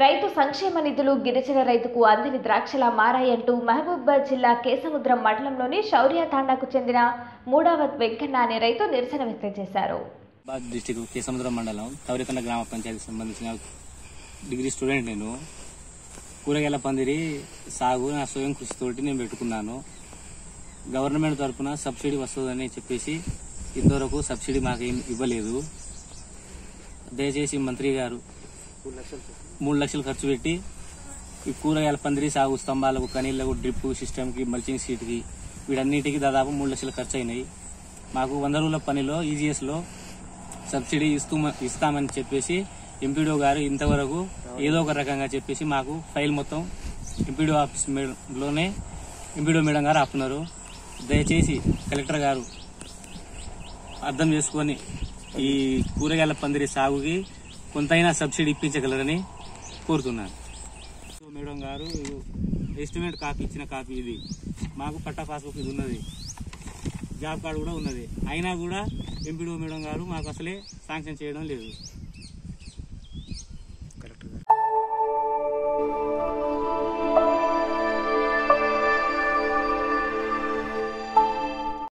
రైతు సంక్షేమ నిధులు గిరిజన రైతుకు అందని ద్రాక్షలా మారాయంటూ మహబూబాబాద్ జిల్లా కేసముద్రం మండలంలోని శౌర్య తాండాకు చెందిన మూడవత్ వెంకన్న అనే రైతు నిరసన వ్యక్తం చేశారు బాద్ డిస్టిక్ కేసముద్రం మండలం తవరికొండ గ్రామ పంచాయతీకి సంబంధించిన డిగ్రీ స్టూడెంట్ నేను కూరగాయల పందిరి సాగు నా స్వయం కృషితోటి నేను పెట్టుకున్నాను గవర్నమెంట్ తరఫున సబ్సిడీ వస్తుందని చెప్పేసి ఇంతవరకు సబ్సిడీ మాకు ఏం ఇవ్వలేదు దయచేసి మంత్రి గారు మూడు లక్షలు ఖర్చు పెట్టి ఈ కూరగాయల పందిరి సాగు స్తంభాలకు కనీళ్లకు డ్రిప్ సిస్టమ్కి మల్చింగ్ సీట్కి వీటన్నిటికీ దాదాపు మూడు లక్షలు ఖర్చు అయినాయి మాకు వంద రోజుల పనిలో ఈజీఎస్లో సబ్సిడీ ఇస్తూ ఇస్తామని చెప్పేసి ఎంపీడీఓ గారు ఇంతవరకు ఏదో ఒక రకంగా చెప్పేసి మాకు ఫైల్ మొత్తం ఎంపీడీఓ ఆఫీస్ మే- లోనే ఎంపీడీఓ మేడం గారు ఆపుతున్నారు దయచేసి కలెక్టర్ గారు అర్థం చేసుకొని ఈ కూరగాయల పందిరి సాగుకి కొంతైనా సబ్సిడీ ఇప్పించగలరని కోరుతున్నాను so madam garu estimate copy ఇచ్చిన కాపీ ఇది మాకు పట్టా పాస్బుక్ ఇది ఉన్నది జాబ్ కార్డు కూడా ఉన్నది అయినా కూడా ఎంపీడీఓ మేడం గారు మాకు అసలే శాంక్షన్ చేయడం లేదు